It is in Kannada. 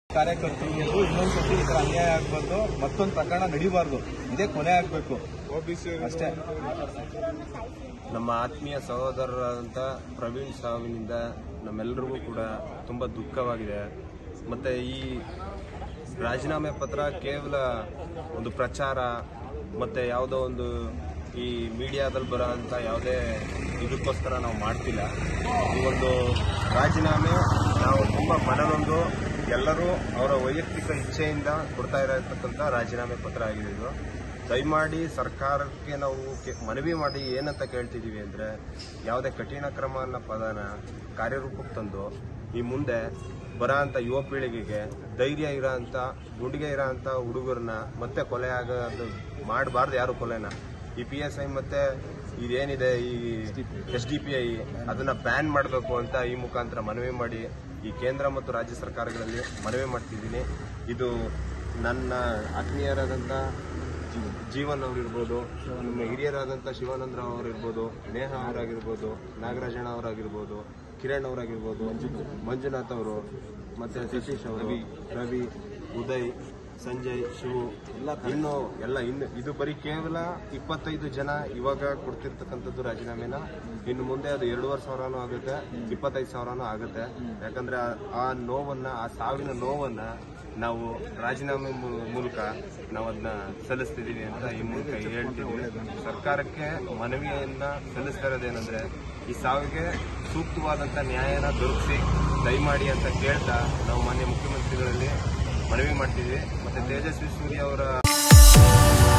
ಕಾರ್ಯಕರ್ತರಿಗೂ ಇನ್ನೊಂದ್ಸತಿ ಈ ತರ ಅನ್ಯಾಯ ಆಗ್ಬಾರ್ದು ಮತ್ತೊಂದು ಪ್ರಕರಣ ನಡಿಬಾರ್ದು ಇದೇ ಕೊನೆ ಆಗ್ಬೇಕು ಅಷ್ಟೇ ನಮ್ಮ ಆತ್ಮೀಯ ಸಹೋದರರಾದಂಥ ಪ್ರವೀಣ್ ಸಾವಿನಿಂದ ನಮ್ಮೆಲ್ಲರಿಗೂ ಕೂಡ ತುಂಬ ದುಃಖವಾಗಿದೆ ಮತ್ತು ಈ ರಾಜೀನಾಮೆ ಪತ್ರ ಕೇವಲ ಒಂದು ಪ್ರಚಾರ ಮತ್ತು ಯಾವುದೋ ಒಂದು ಈ ಮೀಡಿಯಾದಲ್ಲಿ ಬರೋ ಅಂಥ ಯಾವುದೇ ಇದಕ್ಕೋಸ್ಕರ ನಾವು ಮಾಡ್ತಿಲ್ಲ ಈ ಒಂದು ರಾಜೀನಾಮೆ ನಾವು ತುಂಬ ಮನನೊಂದು ಎಲ್ಲರೂ ಅವರ ವೈಯಕ್ತಿಕ ಇಚ್ಛೆಯಿಂದ ಕೊಡ್ತಾ ಇರತಕ್ಕಂಥ ರಾಜೀನಾಮೆ ಪತ್ರ ಆಗಿದೆ ಇದು ದಯಮಾಡಿ ಸರ್ಕಾರಕ್ಕೆ ನಾವು ಕೆ- ಮನವಿ ಮಾಡಿ ಏನಂತ ಕೇಳ್ತಿದೀವಿ ಅಂದ್ರೆ ಯಾವುದೇ ಕಠಿಣ ಕ್ರಮ ಅನ್ನೋ ಪದನ ಕಾರ್ಯರೂಪಕ್ಕೆ ತಂದು ಈ ಮುಂದೆ ಬರೋ ಅಂಥ ಯುವ ಪೀಳಿಗೆಗೆ ಧೈರ್ಯ ಇರೋ ಅಂಥ ಗುಂಡಿಗೆ ಇರೋ ಅಂಥ ಹುಡುಗರನ್ನ ಮತ್ತೆ ಕೊಲೆ ಆಗೋದು ಮಾಡಬಾರ್ದು ಯಾರು ಕೊಲೆನ ಈ ಪಿ ಎಸ್ ಐ ಮತ್ತೆ ಇದೇನಿದೆ ಈ ಎಸ್ ಡಿ ಪಿ ಐ ಅದನ್ನ ಬ್ಯಾನ್ ಮಾಡಬೇಕು ಅಂತ ಈ ಮುಖಾಂತರ ಮನವಿ ಮಾಡಿ ಈ ಕೇಂದ್ರ ಮತ್ತು ರಾಜ್ಯ ಸರ್ಕಾರಗಳಲ್ಲಿ ಮನವಿ ಮಾಡ್ತಿದ್ದೀನಿ ಇದು ನನ್ನ ಆತ್ಮೀಯರಾದಂಥ ಜೀವನ್ ಅವರಿರ್ಬೋದು ನಮ್ಮ ಹಿರಿಯರಾದಂಥ ಶಿವಾನಂದರಾವ್ ಅವರಿರ್ಬೋದು ನೇಹ ಅವರಾಗಿರ್ಬೋದು ನಾಗರಾಜಣ್ಣ ಅವರಾಗಿರ್ಬೋದು ಕಿರಣ್ ಅವರಾಗಿರ್ಬೋದು ಮಂಜುನಾಥ್ ಅವರು ಮತ್ತೆ ಸತೀಶ್ ಅವರು ರವಿ ಉದಯ್ ಸಂಜಯ್ ಶಿವು ಇನ್ನು ಎಲ್ಲ ಇನ್ನು ಇದು ಬರೀ ಕೇವಲ ಇಪ್ಪತ್ತೈದು ಜನ ಇವಾಗ ಕೊಡ್ತಿರ್ತಕ್ಕಂಥದ್ದು ರಾಜೀನಾಮೆನ ಇನ್ನು ಮುಂದೆ ಅದು ಎರಡೂವರೆ ಸಾವಿರನೂ ಆಗುತ್ತೆ ಇಪ್ಪತ್ತೈದು ಸಾವಿರನೂ ಆಗುತ್ತೆ ಯಾಕಂದ್ರೆ ಆ- ಆ ನೋವನ್ನ ಆ ಸಾವಿನ ನೋವನ್ನ ನಾವು ರಾಜೀನಾಮೆ ಮೂ- ಮೂಲಕ ನಾವು ಅದನ್ನ ಸಲ್ಲಿಸ್ತಿದೀವಿ ಅಂತ ಈ ಮೂಲಕ ಹೇಳ್ತಿದ್ವಿ ಸರ್ಕಾರಕ್ಕೆ ಮನವಿಯನ್ನ ಸಲ್ಲಿಸ್ತಾ ಇರೋದೇನೆಂದ್ರೆ ಈ ಸಾವಿಗೆ ಸೂಕ್ತವಾದಂತ ನ್ಯಾಯನ ದೊರಕಿಸಿ ದಯಮಾಡಿ ಅಂತ ಕೇಳ್ತಾ ನಾವು ಮಾನ್ಯ ಮುಖ್ಯಮಂತ್ರಿಗಳಲ್ಲಿ ಮನವಿ ಮಾಡ್ತಿದ್ವಿ ಮತ್ತೆ ತೇಜಸ್ವಿ ಸೂರ್ಯ ಅವರ